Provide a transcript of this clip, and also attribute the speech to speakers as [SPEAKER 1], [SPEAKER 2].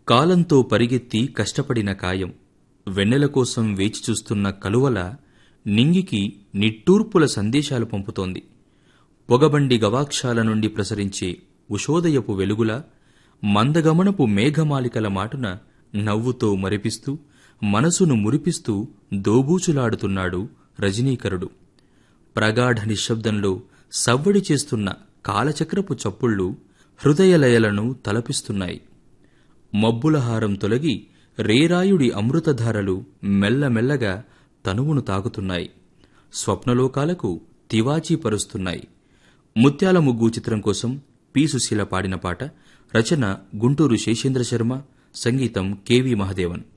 [SPEAKER 1] కాలంతో పరిగెత్తి కష్టపడిన కాయం వెన్నెల కోసం వేచి చూస్తున్న కలువల నింగికి నిట్టూర్పుల సందేశాలు పంపుతోంది పొగబండి గవాక్షాల నుండి ప్రసరించే ఉషోదయపు వెలుగుల మందగమనపు మేఘమాలికల మాటున నవ్వుతో మరిపిస్తూ మనసును మురిపిస్తూ దోబూచులాడుతున్నాడు రజనీకరుడు ప్రగాఢ నిశ్శబ్దంలో సవ్వడి చేస్తున్న కాలచక్రపు చప్పుళ్ళు హృదయలయలను తలపిస్తున్నాయి మబ్బుల హారం తొలగి రేరాయుడి అమృతధారలు మెల్లమెల్లగా తనువును తాకుతున్నాయి స్వప్నలోకాలకు తివాచీ పరుస్తున్నాయి ముత్యాల ముగ్గు చిత్రం కోసం పి సుశీల పాడిన పాట రచన గుంటూరు శేషేంద్ర శర్మ సంగీతం కెవి మహదేవన్